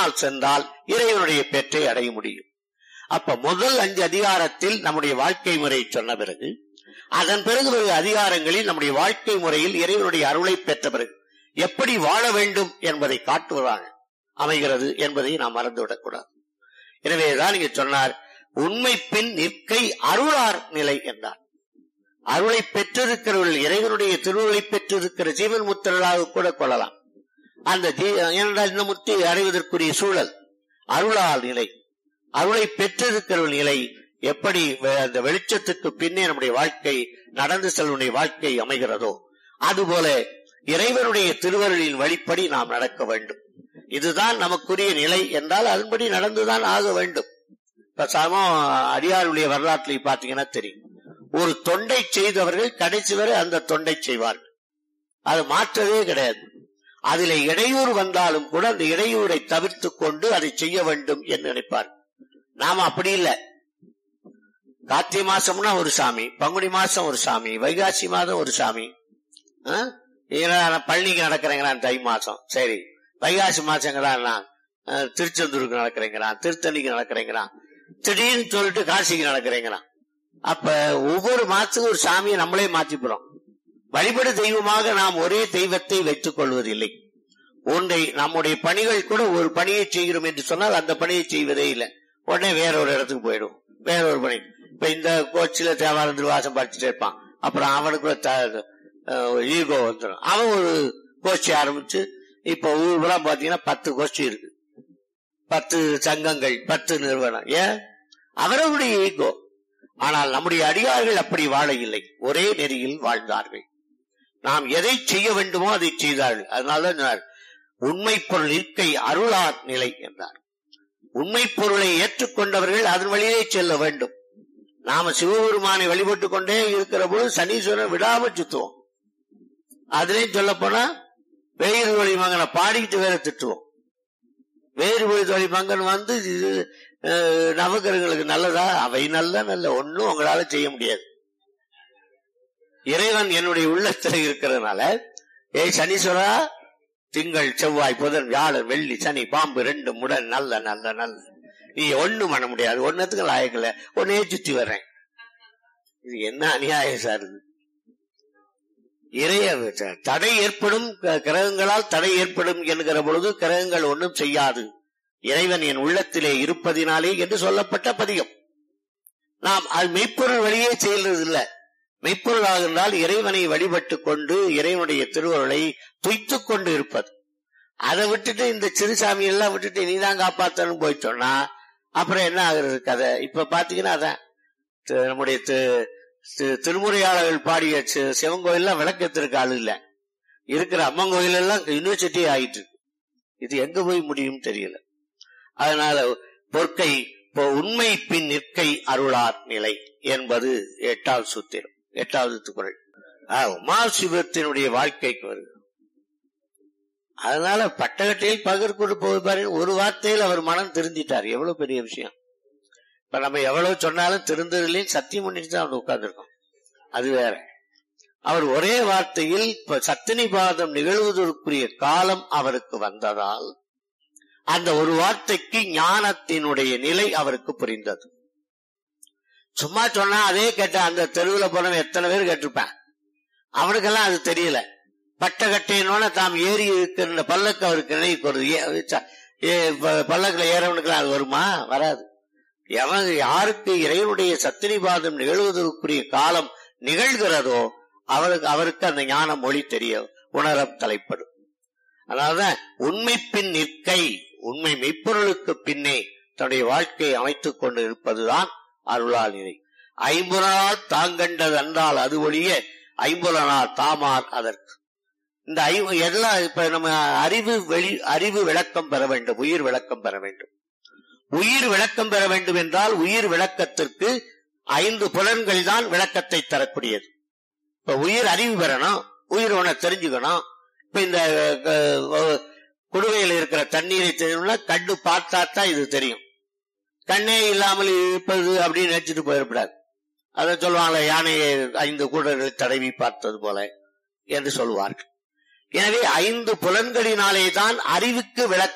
சென்றால் இறைவனுடைய பெற்றை அடைய முடியும் அப்ப முதல் அஞ்சு அதிகாரத்தில் நம்முடைய வாழ்க்கை முறை சொன்ன பிறகு அதன் பிறகு வரும் அதிகாரங்களில் நம்முடைய வாழ்க்கை முறையில் இறைவனுடைய அருளை பெற்ற பிறகு எப்படி வாழ வேண்டும் என்பதை காட்டுவதாக அமைகிறது என்பதை நாம் மறந்துவிடக் கூடாது எனவேதான் இங்க சொன்னார் உண்மை பின் நிற்கை அருளார் நிலை என்றார் அருளை பெற்றிருக்கிறவர்கள் இறைவனுடைய திருவுருளை பெற்றிருக்கிற ஜீவன் முத்திரலாக கூட கொள்ளலாம் அந்த ஜீ- ஏனென்றால் இந்த முத்தி அடைவதற்குரிய சூழல் அருளால் நிலை அருளை பெற்றிருக்கிற நிலை எப்படி வெ- அந்த வெளிச்சத்துக்கு பின்னே நம்முடைய வாழ்க்கை நடந்து செல்வனுடைய வாழ்க்கை அமைகிறதோ அதுபோல இறைவனுடைய திருவருளின் வழிப்படி நாம் நடக்க வேண்டும் இதுதான் நமக்குரிய நிலை என்றால் அதன்படி நடந்துதான் ஆக வேண்டும் இப்ப சமம் அடியாருடைய வரலாற்றை பார்த்தீங்கன்னா தெரியும் ஒரு தொண்டை செய்தவர்கள் கடைசி வரை அந்த தொண்டை செய்வார்கள் அது மாற்றவே கிடையாது அதிலே இடையூறு வந்தாலும் கூட அந்த இடையூரை தவிர்த்து கொண்டு அதை செய்ய வேண்டும் என்று நினைப்பார் நாம அப்படி இல்லை கார்த்திகை மாசம்னா ஒரு சாமி பங்குனி மாசம் ஒரு சாமி வைகாசி மாதம் ஒரு சாமி ஆ? இதுல நான் பழனிக்கு நடக்கிறேங்கிறான் தை மாசம் சரி வைகாசி மாசங்கிறான் நான் ஆ, திருச்செந்தூருக்கு நடக்கிறேங்கிறான் திருத்தணிக்கு நடக்கிறேங்கிறான் திடீர்னு சொல்லிட்டு காசிக்கு நடக்கிறேங்கிறான் அப்ப ஒவ்வொரு மாசத்துக்கும் ஒரு சாமியை நம்மளே மாத்திக்கிறோம் வழிபடு தெய்வமாக நாம் ஒரே தெய்வத்தை வைத்துக் கொள்வதில்லை ஒன்றை நம்முடைய பணிகள் கூட ஒரு பணியை செய்கிறோம் என்று சொன்னால் அந்த பணியை செய்வதே இல்லை உடனே வேற ஒரு இடத்துக்கு போயிடும் வேற ஒரு பணி இப்ப இந்த கோச்சில தேவாரம் திருவாசம் படிச்சுட்டே இருப்பான் அப்புறம் அவனுக்குள்ள ஈகோ வந்துடும் அவன் ஒரு கோச்சி ஆரம்பிச்சு இப்ப ஊர்வலா பாத்தீங்கன்னா பத்து கோஷ்டி இருக்கு பத்து சங்கங்கள் பத்து நிறுவனம் ஏன் அவர்களுடைய ஈகோ ஆனால் நம்முடைய அடியார்கள் அப்படி வாழ இல்லை ஒரே நெறியில் வாழ்ந்தார்கள் நாம் எதை செய்ய வேண்டுமோ அதை செய்தார்கள் அதனாலதான் சொன்னார் உண்மை பொருள் இருக்கை அருளார் நிலை என்றார் உண்மை பொருளை ஏற்றுக்கொண்டவர்கள் அதன் வழியே செல்ல வேண்டும் நாம சிவபெருமானை வழிபட்டுக் கொண்டே இருக்கிற போது சனீஸ்வரன் விடாம சுத்துவோம் அதுலயும் சொல்ல போனா வேறு வழி மகனை பாடிக்கிட்டு வேற திட்டுவோம் வேறு வழி மகன் வந்து இது அஹ், நவகிரகங்களுக்கு நல்லதா அவை நல்ல நல்ல ஒண்ணும் உங்களால செய்ய முடியாது இறைவன் என்னுடைய உள்ளத்துல இருக்கிறதுனால ஏய் சனீஸ்வரா திங்கள் செவ்வாய் புதன் வியாழன் வெள்ளி சனி பாம்பு ரெண்டு முடன் நல்ல நல்ல நல்ல நீ ஒண்ணும் பண்ண முடியாது ஒன்னத்துக்கு லாயக்கல ஒன்னே சுத்தி வர்றேன் இது என்ன அநியாயம் சார் இது இறைய தடை ஏற்படும் க- கிரகங்களால் தடை ஏற்படும் என்கிற பொழுது கிரகங்கள் ஒன்றும் செய்யாது இறைவன் என் உள்ளத்திலே இருப்பதினாலே என்று சொல்லப்பட்ட பதிகம் நாம் அது மெய்ப்பொருள் வழியே செய்யறது இல்ல மெய்ப்பொருளாக இருந்தால் இறைவனை வழிபட்டு கொண்டு இறைவனுடைய திருவருளை துய்த்துக் கொண்டு இருப்பது அதை விட்டுட்டு இந்த சிறுசாமி எல்லாம் விட்டுட்டு நீதான் காப்பாத்தணும் போய் சொன்னா அப்புறம் என்ன ஆகுறது கதை இப்ப பாத்தீங்கன்னா அதான் தி- நம்முடைய தி- தி- திருமுறையாளர்கள் பாடிய சி- சிவன் கோயில்லாம் விளக்கத்திற்கு ஆள் இல்ல இருக்கிற அம்மன் கோயில் எல்லாம் யூனிவர்சிட்டி ஆயிட்டு இருக்கு இது எங்க போய் முடியும் தெரியல அதனால பொற்கை இப்போ உண்மை பின் நிற்கை அருளார் நிலை என்பது எட்டாவது சூத்திரம் எட்டாவது குரல் உமா சிவத்தினுடைய வாழ்க்கைக்கு வருது அதனால பட்டகட்டையில் பகர் கொண்டு போய் பாருங்க ஒரு வார்த்தையில் அவர் மனம் திருந்திட்டார் எவ்வளவு பெரிய விஷயம் இப்ப நம்ம எவ்வளவு சொன்னாலும் திருந்ததிலையும் சத்தியம் பண்ணிட்டு தான் அவர் உட்கார்ந்துருக்கோம் அது வேற அவர் ஒரே வார்த்தையில் இப்ப சத்தினி பாதம் நிகழ்வதற்குரிய காலம் அவருக்கு வந்ததால் அந்த ஒரு வார்த்தைக்கு ஞானத்தினுடைய நிலை அவருக்கு புரிந்தது சும்மா சொன்னா அதே கேட்ட அந்த தெருவுல போனவன் எத்தனை பேர் கேட்டிருப்பேன் அவனுக்கெல்லாம் அது தெரியல பட்ட கட்டையினோட தாம் ஏறி இருக்கிற பல்லக்கு அவருக்கு நினைவுக்கு வருது ஏ- ச- ஏ- ப- பல்லக்குல ஏறவனுக்கெல்லாம் அது வருமா வராது எவன் யாருக்கு இறைவனுடைய சத்தினி பாதம் நிகழ்வதற்குரிய காலம் நிகழ்கிறதோ அவருக்கு அவருக்கு அந்த ஞான மொழி தெரிய உணர தலைப்படும் அதாவது உண்மை பின் நிற்கை உண்மை மெய்ப்பொருளுக்கு பின்னே தன்னுடைய வாழ்க்கையை அமைத்துக் கொண்டு இருப்பதுதான் அருளால் நிலை ஐம்புலனால் தாங்கண்டது அன்றால் அது ஒழிய ஐம்புலனால் தாமார் அதற்கு இந்த ஐ- எல்லாம் இப்ப நம்ம அறிவு வெளி அறிவு விளக்கம் பெற வேண்டும் உயிர் விளக்கம் பெற வேண்டும் உயிர் விளக்கம் பெற வேண்டும் என்றால் உயிர் விளக்கத்திற்கு ஐந்து புலன்கள் தான் விளக்கத்தை தரக்கூடியது இப்ப உயிர் அறிவு பெறணும் உயிர் உன தெரிஞ்சுக்கணும் இப்ப இந்த அஹ், குடுவையில் இருக்கிற தண்ணீரை தெரியணும்னா கண்ணு பார்த்தா தான் இது தெரியும் கண்ணே இல்லாமல் இருப்பது அப்படின்னு நினைச்சிட்டு போயிடக்கூடாது அதை சொல்லுவாங்களே யானையை ஐந்து கூடர்களை தடவி பார்த்தது போல என்று சொல்லுவார்கள் எனவே ஐந்து புலன்களினாலே தான் அறிவுக்கு விளக்கம்